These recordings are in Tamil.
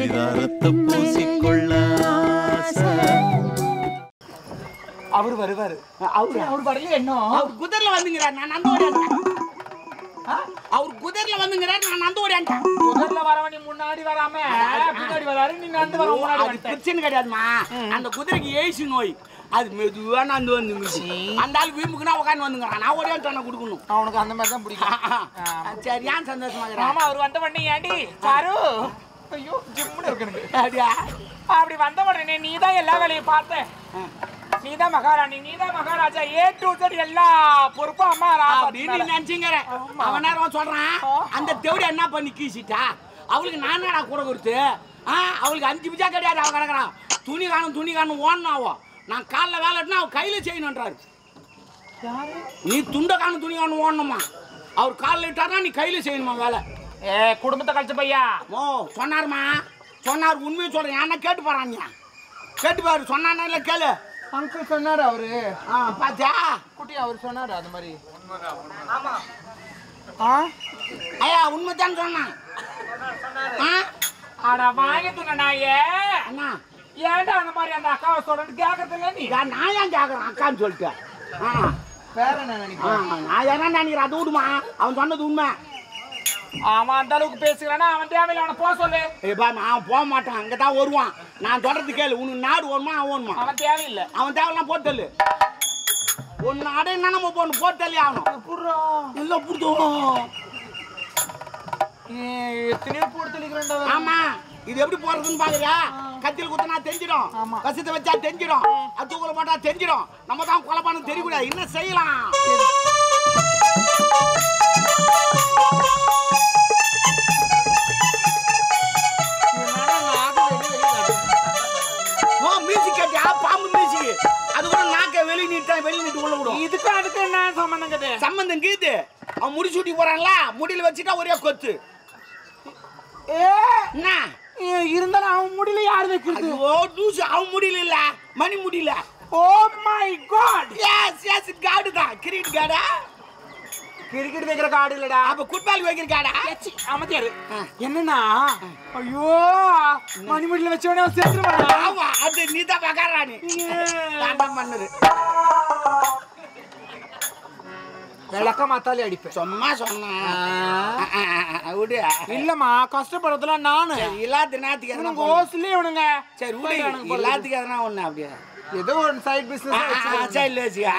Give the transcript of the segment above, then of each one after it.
சிதாரத்தை பூசிக்கொள்ள ஆசை. அவர் வருவாரு அவரு அவர் வரல என்ன அவர் குதிரைல வந்துங்கிறார் நான் நந்த ஓடியாண்டேன் அவர் குதிரைல வந்துங்கிறார் நான் நந்த ஓடியாண்டேன் முதல்ல வரவனி முன்னாடி வராம பின்னாடி வராரு நீ நடந்து வர முன்னாடி அது வந்துட்ட. பிரச்சனை கிடையாதுமா அந்த குதிரைக்கு ஏசி நோய் அது மெதுவா நடந்து வந்துங்குச்சு அந்த ஆள் வீம்புக்குனா உட்காந்து வந்துங்கிறான் நான் ஓடியாண்டு கொடுக்கணும் அவனுக்கு அந்த மாதிரி தான் பிடிக்கும் சரி ஏன் சந்தோஷமா இருக்கிறான் ஆமா அவர் வந்த உடனே ஏண்டி சாரு ஐயோ ஜிம்முன்னு இருக்கு எனக்கு அப்படியா அப்படி வந்த உடனே நீ தான் எல்லா வேலையும் பார்த்த நீ தான் மகாராணி நீ தான் மகாராஜா ஏ டு Z எல்லா பொறுப்பும் அம்மா அப்படின்னு நீ நினைச்சுங்கிற அவன் நேரம் சொல்றான் அந்த தேவடி என்ன பண்ணி கீசிட்டா அவளுக்கு நான் என்னடா கூட கொடுத்து ஆ அவளுக்கு அஞ்சு பிச்சா கிடையாது அவன் கிடக்குறான் துணி காணும் துணி காணும் ஓடணும் அவ நான் காலைல வேலை வெட்டினா அவ கையில செய்யணுன்றாரு நீ துண்டை காணும் துணி காணும் ஓடணுமா அவர் காலில் இட்டாருன்னா நீ கையில செய்யணுமா வேலை ஏ குடும்பத்தை கழிச்ச பையா ஓ சொன்னாருமா சொன்னார் உண்மையை சொல்றேன் ஏன்னா கேட்டு போறாங்க கேட்டு பாரு சொன்னானே இல்லை கேளு அங்கிள் சொன்னாரு அவரு ஆ பாத்தியா குட்டி அவர் சொன்னாரு அது மாதிரி ஐயா உண்மைதான் சொன்னான் ஆ அட வாங்கி துண்ண நாயே அண்ணா ஏன்டா அந்த மாதிரி அந்த அக்காவை சொல்றேன்னு கேக்குறது இல்ல நீ நான் நான் ஏன் கேட்குறேன் அக்கான்னு சொல்லிட்டு ஆ வேற என்ன ஆ, நினைக்கிறேன் நான் என்ன நினைக்கிறேன் அது விடுமா அவன் சொன்னது உண்மை அவன் அந்த அளவுக்கு பேசுகிறானா அவன் தேவையில்ல அவனை போக சொல்லு ஏப்பா அவன் போக மாட்டான் அங்கே தான் வருவான் நான் சொல்றது கேளு உனக்கு நாடு வேணுமா அவன் வேணுமா அவன் தேவையில்லை அவன் தேவையெல்லாம் போட்டு தள்ளு ஒன்று அடையினா நம்ம போகணும் போட்டு தள்ளி ஆகணும் இல்லை பிடிச்சோம் எத்தனையோ போட்டு தெளிக்கிறேன் ஆமா இது எப்படி போறதுன்னு பாக்குறியா கத்தியில் குத்தினா தெரிஞ்சிடும் ஆமா. கசத்தை வச்சா தெரிஞ்சிடும் அத்தூக்குல போட்டா தெரிஞ்சிடும் நம்ம தான் கொலை பண்ண தெரியக்கூடாது என்ன செய்யலாம் ஓ மியூசிக் கேட்டியா பாம்பு மியூசிக் அது கூட நாக்க வெளிய நீட்டா வெளிய நீட்டு உள்ள விடும் இதுக்கு அதுக்கு என்ன சம்பந்தம் சம்பந்தம் கீது அவன் முடி சூட்டி போறான்ல முடியில வச்சுட்டா ஒரே கொத்து ஏ என்ன இருந்தாலும் அவன் முடியல யார் வைக்கிறது ஐயோ லூசு அவன் முடியல இல்ல மணி முடியல oh my god yes yes காடு தான் கிரிக்கெட் காடா கிரிக்கெட் வைக்கிற காடு இல்லடா அப்ப ஃபுட்பால் வைக்கிற காடா அமைதியாரு ஆ. என்னன்னா ஐயோ மணிமுடியில வச்சவனே அவன் சேர்த்துருவானா ஆமா அது நீ தான் பகாராணி காண்டம் பண்ணுது விளக்க மாத்தாலே அடிப்பேன் சும்மா சொன்னேன் விடு இல்லம்மா கஷ்டப்படுறதுல நானு சரி இல்லாத நேரத்துக்கு எதனா இவனுங்க பண்ணு. ஓசிலே இவனுங்க சரி விடு எல்லாத்துக்கும் எதனா ஒண்ணு அப்படியே ஏதோ ஒரு சைட் ஆ, பிசினஸ் ஆ, ஆ, சரி இல்லை வச்சுக்க.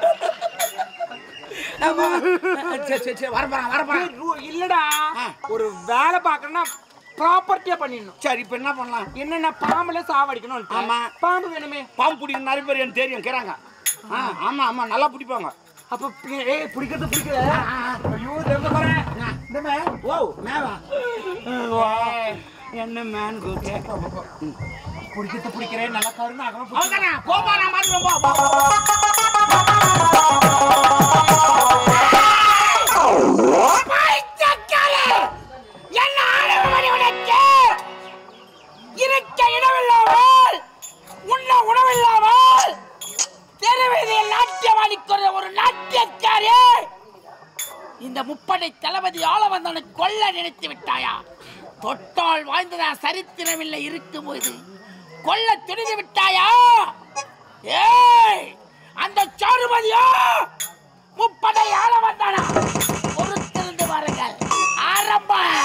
ஆமா. சரி சரி சரி வரப்போறான் வரப்போறான் இல்லடா ஆ. ஒரு வேலை பார்க்கணும்னா ப்ராப்பர்ட்டியா பண்ணிடணும் சரி இப்ப என்ன பண்ணலாம் என்னென்ன பாம்புல சாவடிக்கணும் ஆமா. பாம்பு வேணுமே பாம்பு பிடிக்கிற நிறைய பேர் எனக்கு தெரியும் கேறாங்க ஆ ஆமா ஆமா நல்லா பிடிப்பாங்க அப்ப பி- ஏய் பிடிக்கிறது பிடிக்கல ஐயோ தெரிஞ்ச பாரு இந்த மே ஓ மேவா என்ன மேன் கூப்பிட்டு பிடிக்கிறது பிடிக்கிறேன் நல்லா கருணை ஆகணும் அவன்தானே போப்பா நான் மாத்திரம் போ, போ பைத்தியக்காரே! என்ன ஆணவமணி உனக்கு? இருக்க இடமில்லாமல் உண்ண உணவில்லாமல் தெருவீதியில் நாட்டியமாடிக்கொண்ட ஒரு நாட்டியக்காரே இந்த முப்படை தளபதி ஆளவந்தனை கொல்ல நினைத்து விட்டாயா தொட்டால் வாய்ந்ததா சரித்திரமில்லை இருக்கும்போது கொல்ல துணிந்து விட்டாயா ஏய் அந்த சாருமதியோ முப்படை ஆளவந்தானா பொறுத்திருந்து பாருங்கள் ஆரம்பம்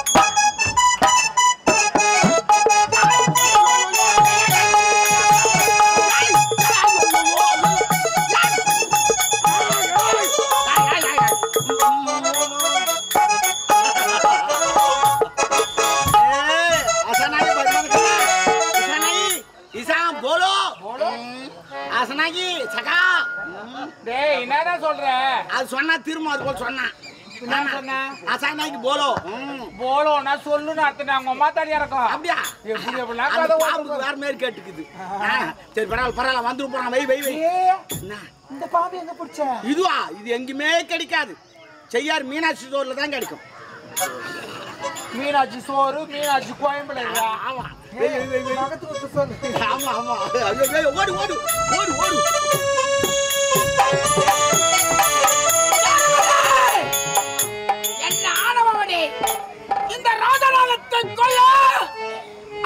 டேய் என்னடா சொல்ற அது சொன்னா திரும்ப அது போல் சொன்னான் என்ன சொன்ன அசானாய்க்கு போலோ ம். போலோனா சொல்லுன்னு அர்த்தம் அவங்க அம்மா தனியா இருக்கும் அப்படியா எப்படி எப்படிலாம் அந்த கதை பாம்புக்கு ஓட்டுறது? வேற மாதிரி கேட்டுக்குது ஆ, சரி பரவாயில்ல பரவாயில்ல வந்துரு போறான் வை வை வை ஏய், என்ன இந்த பாம்பு எங்க பிடிச்ச இதுவா இது எங்கேயுமே கிடைக்காது செய்யார் மீனாட்சி ஸ்டோர்ல தான் கிடைக்கும் மீனாட்சி சோறு மீனாட்சி கோயம்புல இல்லையா? ஆமா வை, வை, வை, வை. பக்கத்து பக்கத்து சொல்லு. ஆமா ஆமா ஐயோ, ஐயோ, ஓடு ஓடு ஓடு ஓடு என்ன ஆணவமணி இந்த ராஜநாதத்தை கொல்ல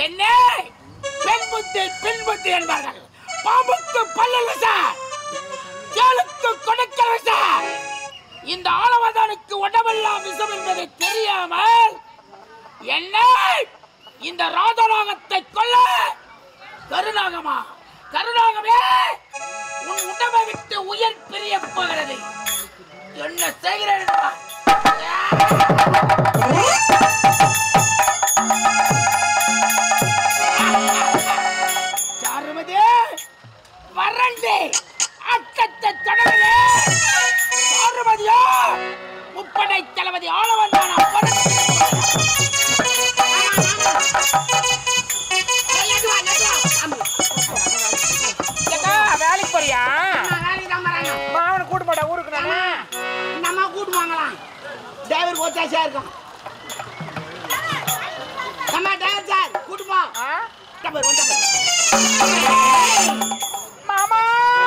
என்ன பெண் புத்தி பெண் புத்தி என்பார்கள் பாம்புக்கு பல்லல்ல சார் கேளுக்கு கொடுக்கல சார் இந்த ஆளவதானுக்கு உடம்பெல்லாம் விஷம் என்பதை தெரியாமல் என்ன இந்த ராஜநாகத்தை கொல்ல கருநாகமா கருநாகமே உன் உடம்பை விட்டு உயிர் பிரிய போகிறது என்ன செய்கிறேன் என்பா? சாருமதி வறண்டு அச்சத்தை தொடரே சாருமதியோ முப்படை தளபதி ஆள வந்தான் ஏக்கா, வேலைக்கு போறியா மாவனை கூட்டு போட்டா ஊருக்கு நானு நம்ம கூட்டு வாங்கலாம் டிரைவர் ஒத்தாசியா இருக்கும் நம்ம டிரைவர் சார் கூட்டு போ ஆ? டபர் ஒன் டபர் மாமா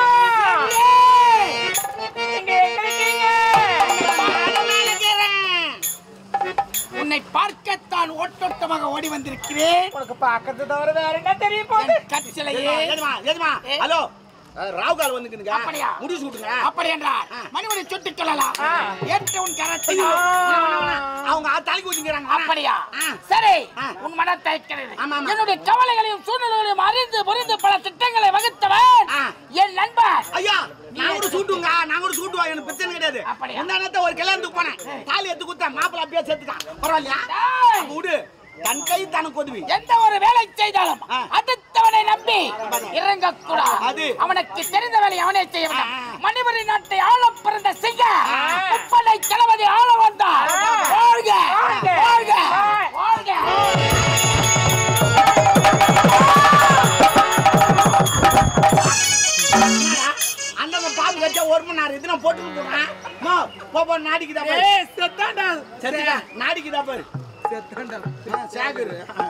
நீங்க எங்க இருக்கீங்க உன்னை பார்க்கத்தான் ஓட்டோட்டமாக ஓடி வந்திருக்கிறேன் உனக்கு பாக்கிறது தவிர வேற என்ன தெரியும் போகுது என் கற்சிலையே எதுமா எதுமா ஏ. ஹலோ ராவுகால் வந்துக்குதுங்க அப்படியா? முடிச்சு விட்டுங்க அப்படி என்றால் மணிமணி சுட்டுக் கொள்ளலாம் ஆ. ஏற்ற உன் கரத்தை ஐயோ, ஆ. வேணாம், வேணாம், வேணாம். அவங்க ஆ தலைக்கு ஊத்திக்கிறாங்க அப்படியா ஆ. சரி ஆ. உன் மனம் தைக்கிறது ஆமா, ஆமா. என்னுடைய கவலைகளையும் சூழ்நிலைகளையும் அறிந்து புரிந்து பல திட்டங்களை வகுத்தவன் ஆ. என் நண்பன் ஐயா நான் கூட சூட்டுங்க நான் கூட சூட்டுவா எனக்கு பிரச்சனை கிடையாது அப்படியா? முந்தா நேரத்தை ஒரு கல்யாணத்துக்கு போனேன் தாலி எடுத்து கொடுத்தேன் மாப்பிள்ள அப்படியே செத்துட்டான் பரவாயில்லையா டேய், அப்ப விடு தன் கை தனக்கு உதவி எந்த ஒரு வேலை செய்தாலும் ஆ. அடுத்தவனை நம்பி இறங்க கூடாது அது. அவனுக்கு தெரிந்த வேலையை அவனே செய்ய வேண்டும் ஆ. மணிபுரி நாட்டை ஆள பிறந்த செய்ய ஆ. முப்படை தளபதி ஆள வந்தார் ஆ. வாழ்க வாழ்க. வாழ்க வாழ்க. வாழ்க அண்ணன் பாம்பு கச்சா ஒரு மணி நேரம் இது நான் போட்டு போடுறேன் நோ போ போ நாடிக்குதா பாரு ஏய் செத்தாண்டா சரிடா நாடிக்குதா பாரு செத்தாண்டா ஆ, சேகரு ஆ.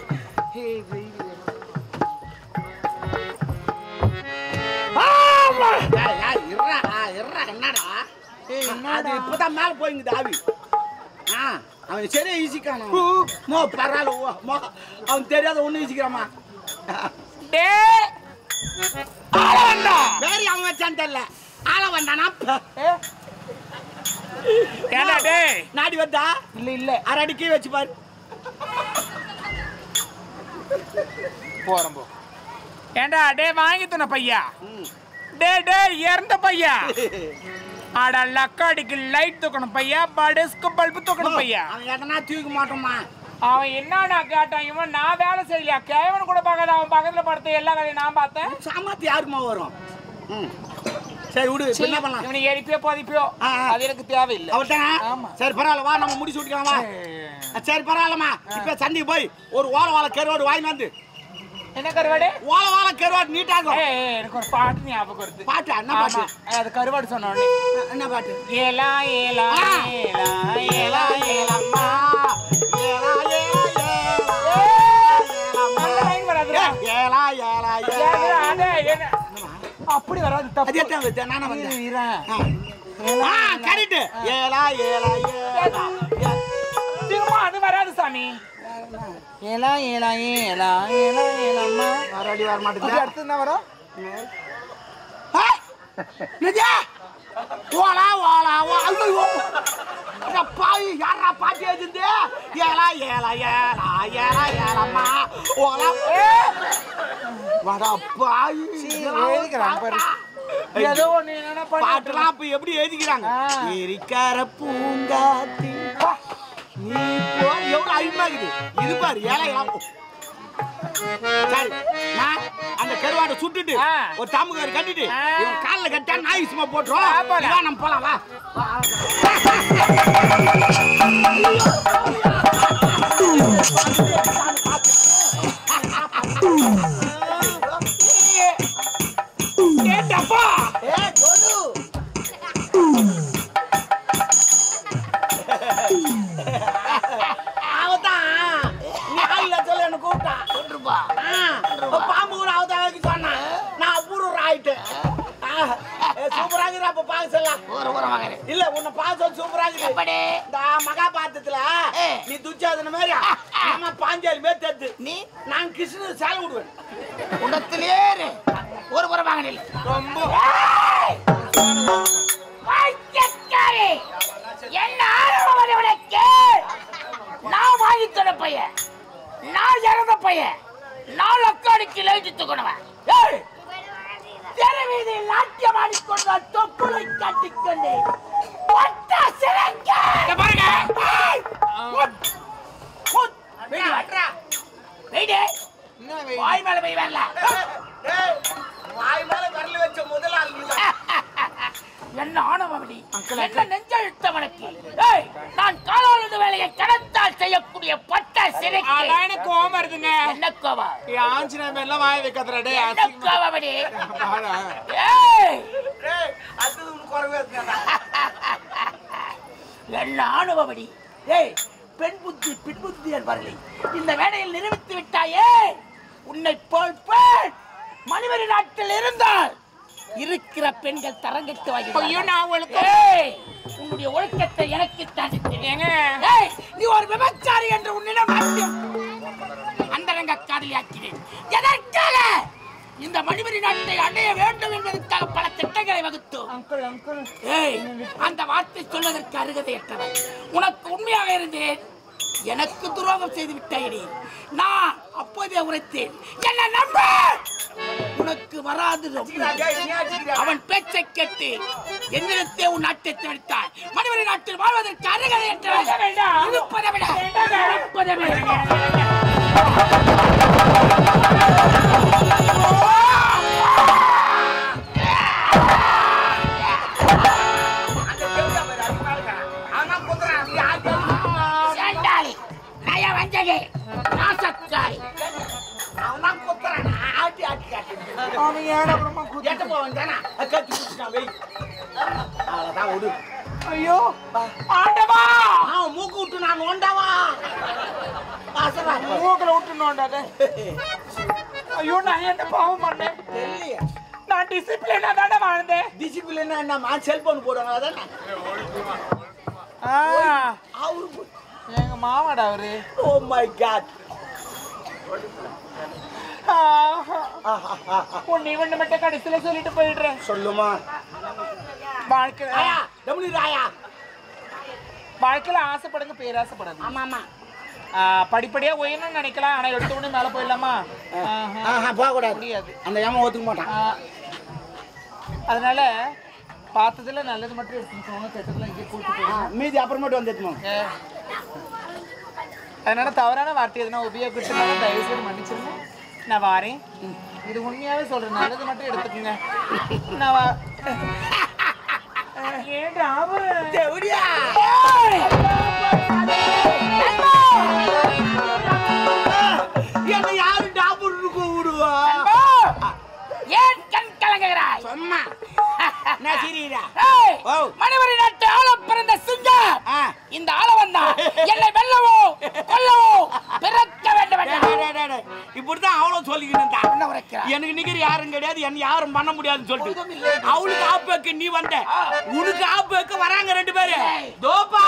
ஆமா. ஏய், ஏய், இருடா, ஆ, இருடா, என்னடா அது இப்பதான் மேல போயிங்குது ஆவி ஆ அவன் சரியா ஈசிக்கான மோ பரவாயில்ல ஓ, மோ அவன் தெரியாத ஒண்ணு ஈசிக்கிறாமா டேய் ஆள வந்தான் வேற அவன் வச்சான்னு தெரியல ஆள வந்தானா ப. ஏண்டா டேய் நாடி வந்தா இல்ல இல்ல அரை அடி கீழே வச்சு பாரு போறோம் போ ஏண்டா டேய் வாங்கி துண பையா ம். டேய் டேய் இறந்த பையா ஆடா லக்காடிக்கு லைட் தூக்கணும் பையா படுஸ்க்கு பல்பு தூக்கணும் பையா அவன் எதனா தூக்க மாட்டோமா அவன் என்னடா கேட்டான் இவன் நான் வேலை செய்யலையா கேவன் கூட பார்க்காத அவன் பக்கத்துல படுத்த எல்லா வேலையும் நான் பார்த்தேன் சாமாத்து யாருமா வரும் ம் சரி விடு இப்ப என்ன பண்ணலாம் இவனை எரிப்பியோ பதிப்பியோ ஆ, ஆ. அது எனக்கு தேவையில்லை அவர்தானே ஆமா. சரி பரவாயில்ல வா நம்ம முடிச்சு விட்டுக்கலாம் வா ஏய். சரி பரவாயில்லம்மா இப்ப சண்டைக்கு போய் ஒரு ஓல வாழை கருவாடு வாங்கி வந்து என்ன கருவாடு ஓல வாழை கருவாடு நீட்டாகும் ஏய், ஏய், எனக்கு ஒரு பாட்டு ஞாபகம் வருது பாட்டு என்ன பாட்டு ஆமா, அது கருவாடு சொன்ன உடனே என்ன பாட்டு ஏலா ஏலா ஆ. ஏலா ஏலா ஏலம்மா ஏலா, ஏலா, ஏலா, அந்த line வராதுடா. ஏலா, ஏலா, ஏலா. ஏலா, அதே, என்ன? அப்படி வராது அது தப்பு எத்தனை வருது? நானா வந்தேன். இரு, இரு. ஆ. ஆ, correct. ஏலா, ஏலா, ஏலா, ஏலா. திரும்ப அது வராது சாமி ஏலா ஏலா ஏலா ஏலா ஏலம்மா மறுபடி வர அது மாட்டேங்குது. அடுத்து என்ன வரும் ஆ? என்னது? ஓலா, ஓலா, ஓ- ஐயையோ. அட பாவி, யார்றா பாட்டு எழுதுனது? ஏலா, ஏலா, ஏலா, ஏலா, ஏலம்மா. ஓலா, ஏ. வாடா பாவி. இதெல்லாம் ஒரு எழுதிக்கிறான் பாரு. பாட்டா? ஏதோ ஒண்ணு என்னன்னா பண்ணிட்டு பாட்டுலாம் இப்ப எப்படி எழுதிக்கிறாங்க ஆ. எரிக்கார பூங்காத்தி நீ போ எவ்வளவு அழிமாக்குது இது பாரு ஏழைலாம் சரி நான் அந்த கருவாடை சுட்டுட்டு ஆ. ஒரு தாமுகார் கட்டிட்டு ஆ. இவன் காலில் கட்டா நாய் சும்மா ஆ, போட்டுரும் போலாம். வா நம்ம போலாம் வா ஏண்டப்பா ஏ கோலு அவதான் நாலு லட்சம் என்ன கூப்பிட்டா கொன்றுப்பா. ஆ, பாம்பு கூட அவதான் சொன்னான் நான் அபூர்வம் ஆயிட்டேன் ஆ, ஏ, சூப்பரா இருக்குது அப்ப பாக்க சொல்லலாம் ஒரு ஒரு மகனே இல்ல உன்னை பார்க்க சொல்ல சூப்பரா இருக்குது எப்படி இந்த மகாபாரதத்துல ஏ. நீ துச்சாதன மாதிரி நம்ம பாஞ்சாலி பேர் தெரிது நீ நான் கிருஷ்ணன் சேலை விடுவேன் உடத்திலே இரு. ஒரு புறம் வாங்க நில்லு. ரொம்ப ஏய்! பைத்தியக்காரி! என்ன ஆர்வம் அது உனக்கு? நான் வாங்கி தர பையன் நான் இறந்த பையன் நான் லக்காடிக்கு லைட்டு தூக்கணுவன் ஏய்! தெரு வீதியில் நாட்டியம் ஆடிக்கொண்ட தொப்புளை காட்டிக்கொண்டு ஒட்ட சிலைக்க! ஏய்! குத்! குத்! வெடி வட்றா. வெடி. வாய் மேல போய் வரல டேய், வாய் மேல விரல் வச்ச முதல் ஆள் நீதான். என்ன ஆணவமடி என்ன நெஞ்சழுத்தம் உனக்கு ஏய் நான் காலாளது வேலையை கணத்தால் செய்யக்கூடிய பட்ட சிறைக்கு அதான் எனக்கு கோவம் வருதுங்க என்ன கோவா ஆஞ்சநேயம் எல்லாம் வாய வைக்காதடா டே என்ன கோவமடி பாரு. ஏய் டேய், அடுத்தது உனக்கு குறைவே இருக்காதா? என்ன ஆணவமடி ஏய் பெண் புத்தி பின் புத்தி என்பார்களே இந்த வேலையில் நிரூபித்து விட்டாயே உன்னை போல் பெண் மணிவரி நாட்டில் இருந்தால் இருக்கிற பெண்கள் தரங்கட்டு ஐயோ நான் ஒழுக்க ஏய் உன்னுடைய ஒழுக்கத்தை எனக்கு தாண்டி ஏங்க ஏய் நீ ஒரு விபச்சாரி என்று உன்னிடம் நாட்டியம் அந்தரங்க காதலியாக்கிறேன் எதற்காக இந்த மணிமணி நாட்டை அடைய வேண்டும் என்பதற்காக பல திட்டங்களை வகுத்தோம் அங்கிள் அங்கிள் ஏய் அந்த வார்த்தை சொல்வதற்கு அருகதையற்றவன் உனக்கு உண்மையாக இருந்தேன் எனக்கு துரோகம் செய்து விட்டாயடி நான் அப்போதே உரைத்தேன் என்ன நம்ப உனக்கு வராது ரொம்ப டேய், நீ அடிக்கிறியா? அவன் பேச்சை கேட்டு என்னிடத்தே உன் நாட்டை தேடித்தாய் மணிமணி நாட்டில் வாழ்வதற்கு அருகதையற்றவன் வேண்டாம். இருப்பதை விட இருப்பதை விட அந்த தேவதா பாரு, அதுக்கு மேல இருக்கான். அவன் தான் குத்துறான், அப்படி ஆட்டி ஆட்டி. சேண்டாளி நய வஞ்சகி நாசக்காரி அவன் தான் குத்துறான், ஆட்டி ஆட்டி காட்டி. அவன் ஏன் அப்புறமா குத்து- எட்ட போவன் தானே? அது கட்டி பிடிச்சிட்டான், வை. அவ்வளவுதான், விடு. ஐயோ ஆண்டவா அவன் மூக்கு விட்டு நான் நோண்டாவா வாசலா போ. மூக்கல விட்டுனோண்டாத ஐயோ நான் என்ன பாவம் பண்ணேன் தெரியலையே. நான் டிசிப்ளினா தானே வாழ்ந்தேன் டிசிப்ளின்னா என்னம்மா செல்போன் போடுவாங்க அதானே ஆ, அவரு போ- எங்க மாமாடா அவரு ஓ மை காட் உன்னை இவன் மட்டும் கடைசியில சொல்லிட்டு போயிடுறேன் சொல்லுமா வாழ்க்கையில ராயா டபுள்யூ ராயா வாழ்க்கையில ஆசைப்படுங்க பேராசைப்படாது ஆமா ஆமா ஆ, படிப்படியா உயரணும்னு நினைக்கலாம் ஆனா எடுத்த உடனே மேல போயிடலாமா ஆஹா. ஆஹா போக கூடாது முடியாது அந்த ஏமா ஒத்துக்க மாட்டான் ஆ, அதனால பார்த்ததுல நல்லது மட்டும் எடுத்துக்கோங்க கெட்டதுல இங்கே கூட்டு ஆ, போயிடுங்க மீதி அப்புறமேட்டு வந்து எடுத்துமா ஏ. அதனால தவறான வார்த்தை எதுனா உபயோகிச்சுனாலும் தயவு செய்து மன்னிச்சிருங்க நான் வாரேன் இது உண்மையாவே சொல்றேன் நல்லது மட்டும் எடுத்துக்கோங்க நான் வா ஏன்டா அவன் தேவடியா என்ன யாரு டாபுன்னு கூப்பிடுவா ஏன் கண் கலங்குகிறாய் சும்மா நான் சிரிடா ஏய், ஓ. மணிவரி நாட்டு ஆள பிறந்த சிங்கம் ஆ. இந்த ஆளவன் தான் என்னை வெல்லவோ கொல்லவோ பிறக்க வேண்டும் டேய், என்று டேய், டேய், டேய். இப்படித்தான் அவளும் சொல்லிக்கணும் தான் என்ன உரைக்கிறாய்? எனக்கு நிகர் யாரும் கிடையாது என்ன யாரும் பண்ண முடியாதுன்னு சொல்லிட்டு அவளுக்கு ஆப்பேக்கு நீ வந்த உனக்கு ஆப்பேக்கு வராங்க ரெண்டு பேரு தோப்பா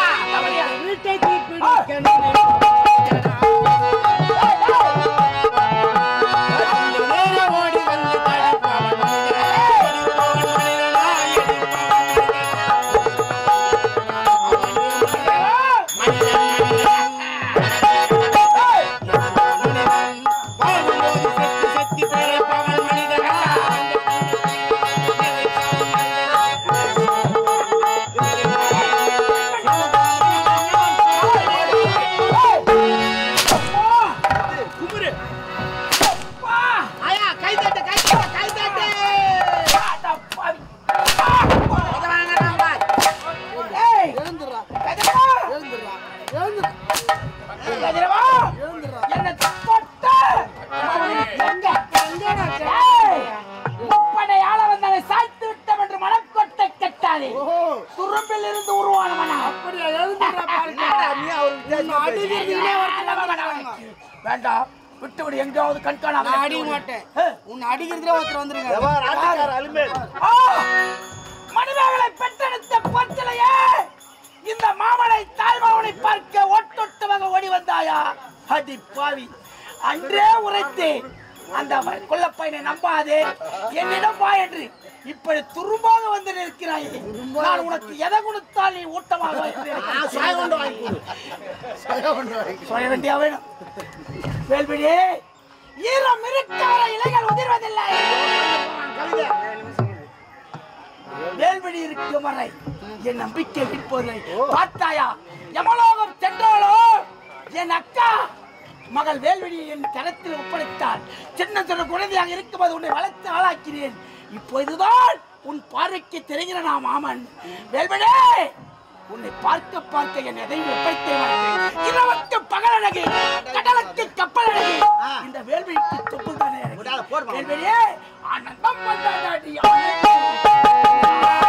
குமுறு ஆயா கை தட்டு கை தட்டு கை தட்டு அத வாங்கறான் பார் ஏய், கதிரவா, என்னை தொட்ட. எங்க? ஏய், முப்படை ஆள வந்தவனை சாய்த்து விட்டோம் என்று மனக்கொட்டை கட்டாதே துரும்பில் இருந்து உருவானவனா என்னடா நீ அவருக்கு அடிக்கிறதுக்குள்ளே வேண்டாம் விட்டுவிடு எங்கேயாவது கண்காணாம அடிக்க மாட்டேன் உன்னை அடிக்கிறதுல ஒருத்தர் வந்துருங்க எவா ராஜக்கார அலுமேல் ஆ! மனிதர்களை பெற்றெடுத்த பொற்சிலையே இந்த மாமனை தாய்மாமனை பார்க்க ஒட்டொட்டமாக ஓடி வந்தாயா அடி பாவி அன்றே உரைத்தேன் அந்த வ- கொல்லப்பையனை நம்பாதே என்னிடம் வா என்று இப்படி துரும்பாக வந்து நிற்கிறாயே நான் உனக்கு எதை கொடுத்தால் நீ ஊட்டமாக வா என்று எனக்கு ஆ, சுய கொண்டு வாங்கி கொடு. சொல்ல வேண்டிய வேணும் வேல்விழி ஈரம் இருக்க வரை இலைகள் உதிர்வதில்லை கவிதை வேல்விழி இருக்கும் வரை என் நம்பிக்கை விற்பதில்லை பார்த்தாயா யமலோகம் சென்றாலோ என் அக்கா மகள் வேல்விழியை என் கரத்தில் ஒப்படைத்தாள் சின்ன சின்ன குழந்தையாக இருக்கும்போது உன்னை வளர்த்து ஆளாக்கினேன் இப்போதுதான் உன் பார்வைக்கு தெரிகிற நான் மாமன் வேல்விழி உன்னை பார்க்க பார்க்க என் எதையும் ஒப்படைத்தே மாட்டேன் இரவுக்கு பகல் அழகு கடலுக்கு கப்பல் அழகு இந்த வேல்விழிக்கு தொப்பு தானே விடாத, போடுமா. வேல்விழியே ஆனந்தம் வந்தாடி ஆனந்தம்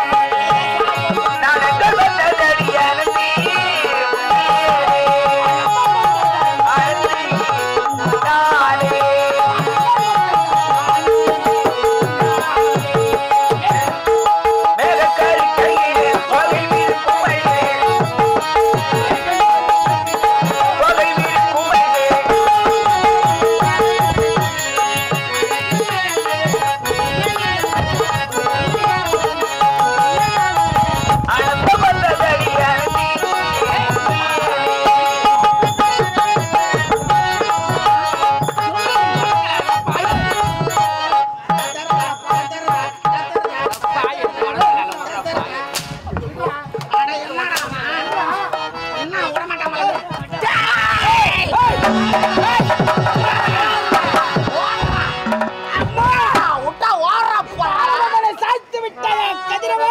அட, என்னடா அவன்? என்ன விட மாட்டான் அம்மா விட்டா ஓடுறப்பா அரவணை சாய்த்து விட்டாய கதிரவா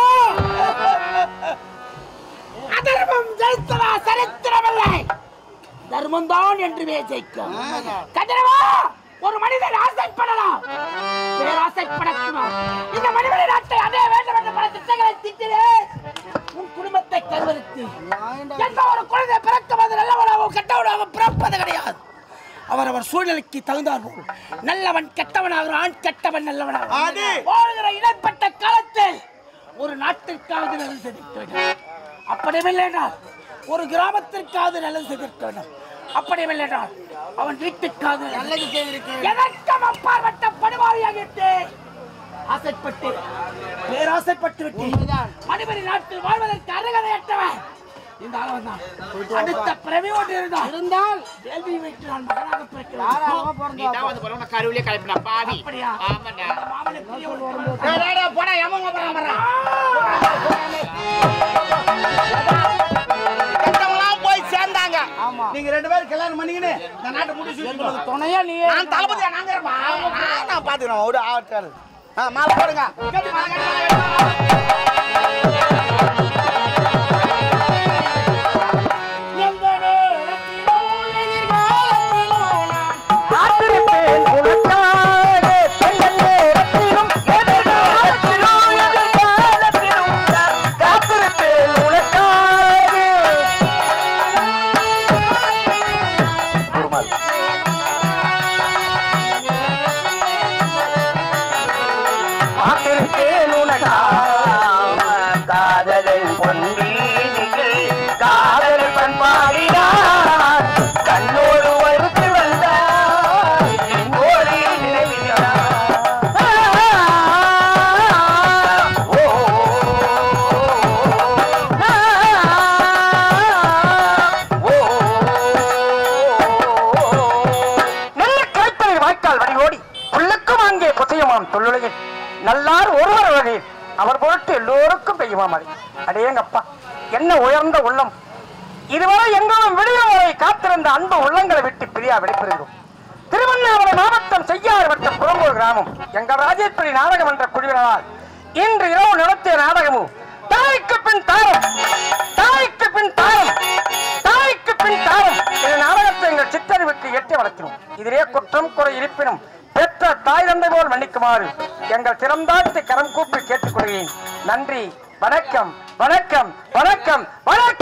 அதர்மம் ஜெயித்ததா சரித்திரமில்லை தர்மம் தான் என்றுமே ஜெயிக்கும் கதிரவா ஒரு மனிதன் ஆசைப்படலாம் பேராசைப்படக்கூடாது இந்த மனிதனை நாட்டை அடைய வேண்டும் என்ற பல திட்டங்களை திட்டினே உன் குடும்பத்தை கருவறுத்து எந்த ஒரு குழந்தை பிறக்கும் அது நல்லவனாகவும் கெட்டவனாகவும் பிறப்பது கிடையாது அவரவர் சூழ்நிலைக்கு தகுந்தார் போல் நல்லவன் கெட்டவனாக ஆண் கெட்டவன் நல்லவனாக அது. வாழ்கிற இடைப்பட்ட காலத்தில் ஒரு நாட்டிற்காவது நல்லது செய்திருக்க வேண்டும் அப்படியுமில்லை என்றால் ஒரு கிராமத்திற்காவது நல்லது செய்திருக்க வேண்டும் அப்படியுமில்லை என்றால் அவன் வீட்டுக்காவது நல்லது செய்திருக்க எதற்கும் அப்பாற்பட்ட படுவாரியாகிட்டு ஆசைப்பட்டு பேராசைப்பட்டு விட்டு மணிமணி நாட்டில் வாழ்வதற்கு அருகதையற்றவன் இந்த அளவன் தான் அடுத்த பிறவியோடு இருந்தால் இருந்தால் வேள்வி வீட்டு நான் மகனாக பிறக்கிறேன் கருவிலே கலப்பினா பாவி அப்படியா ஆமாண்டா மாமனை பிரிய வரும்போது டேய், டேய், டேய், போடா, எமங்க போறான் பாரு. கெட்டவங்களாம் போய் சேர்ந்தாங்க நீங்க ரெண்டு பேரும் கல்யாணம் பண்ணிக்கின்னு இந்த நாட்டை முடிச்சு துணையா நீ நான் தளபதியா நாங்க இருப்பா நான் பாத்துக்கிறோம் ஒரு ஆட்கள் ஆ மாலை போடுங்க கட்டி மாலை, கட்டி மாலை, கட்டி மாலை. எந்த நேரத்திலோ எதிர்காலத்திலோ நான் காத்திருப்பேன் உனக்காக எங்கள் நேரத்திலும் எதிர்காலத்திலும் எதிர்காலத்திலும் நான் காத்திருப்பேன் உனக்காக குருமால் காத்திருப்பேன் உனக்காக காதலில் பொன்வீதிகள் காதல் பண்பாடினார் கண்ணோடு வருத்து வந்தார் ஓடி நினைவினார் ஓ நல்ல கைப்பறை வாய்க்கால் வடிவோடி புல்லுக்கும் அங்கே புசையுமாம் தொல்லுலகில் நல்லார் ஒருவர் வகையில் அவர் பொருட்டு எல்லோருக்கும் பெய்யுமாம் மழை அடேங்கப்பா என்ன உயர்ந்த உள்ளம் இதுவரை எங்களும் விடுதலை காத்திருந்த அன்பு உள்ளங்களை விட்டு பிரியா வெளிப்படுகிறோம் திருவண்ணாமலை மாவட்டம் செய்யாறு வட்டம் புறம்பூர் கிராமம் எங்கள் ராஜேஸ்வரி நாடகம் என்ற குழுவினரால் இன்று இரவு நடத்திய நாடகமும் தாய்க்கு பின் தாரம் தாய்க்கு பின் தாரம் தாய்க்கு பின் தாரம் இந்த நாடகத்தை எங்கள் சித்தறிவுக்கு எட்டி வளர்த்தினோம் இதிலே குற்றம் குறை இருப்பினும் பெற்ற தாய் தந்தை போல் மன்னிக்குமாறு எங்கள் சிறந்தாழ்த்து கரம் கூப்பி கேட்டுக்கொள்கிறேன் நன்றி வணக்கம் வணக்கம் வணக்கம் வணக்கம்